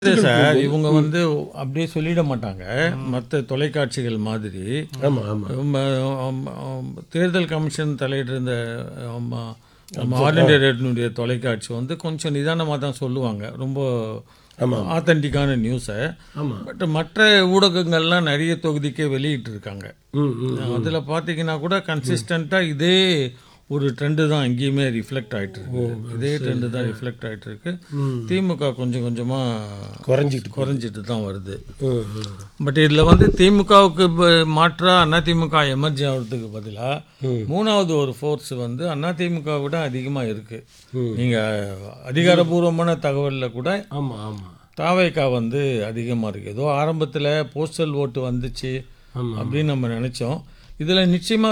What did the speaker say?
இல்ல சார் இவங்க வந்து அப்படியே சொல்லிட மாட்டாங்க மற்ற தொலைக்காட்சிகள் மாதிரி ஆமா ஆமா ம, ஆம், ஆம், தேர்தல் கமிஷன் தலையிட்டு இருந்த ஆமா, நம்ம ஆல் இண்டியா ரேடியோனுடைய தொலைக்காட்சி வந்து கொஞ்சம் நிதானமாக தான் சொல்லுவாங்க ரொம்ப ஆத்தென்டிக்கான நியூஸை ஆமா பட் மற்ற ஊடகங்கள்லாம் நிறைய தொகுதிக்கே வெளியிட்டு இருக்காங்க ம் ம் அதில் பார்த்தீங்கன்னா கூட கன்சிஸ்டண்ட்டாக இதே ஒரு ட்ரெண்டு தான் எங்கேயுமே ரிஃப்ளெக்ட் ஆயிட்டு இருக்கு இதே ட்ரெண்டு தான் ரிஃப்ளெக்ட் ஆயிட்டு இருக்கு திமுக கொஞ்சம் கொஞ்சமாக குறைஞ்சிட்டு குறைஞ்சிட்டு தான் வருது ம் ம் பட் இதில் வந்து திமுகவுக்கு மாற்றா அதிமுக எமர்ஜி ஆகிறதுக்கு பதிலாக மூணாவது ஒரு ஃபோர்ஸ் வந்து அதிமுக விட அதிகமாக இருக்குது நீங்கள் அதிகாரபூர்வமான தகவலில் கூட ஆமா ஆமா தாவேக்கா வந்து அதிகமாக இருக்குது ஏதோ ஆரம்பத்தில் போஸ்டல் ஓட்டு வந்துச்சு ஆமா. அப்படின்னு நம்ம நினச்சோம் இதில் நிச்சயமாக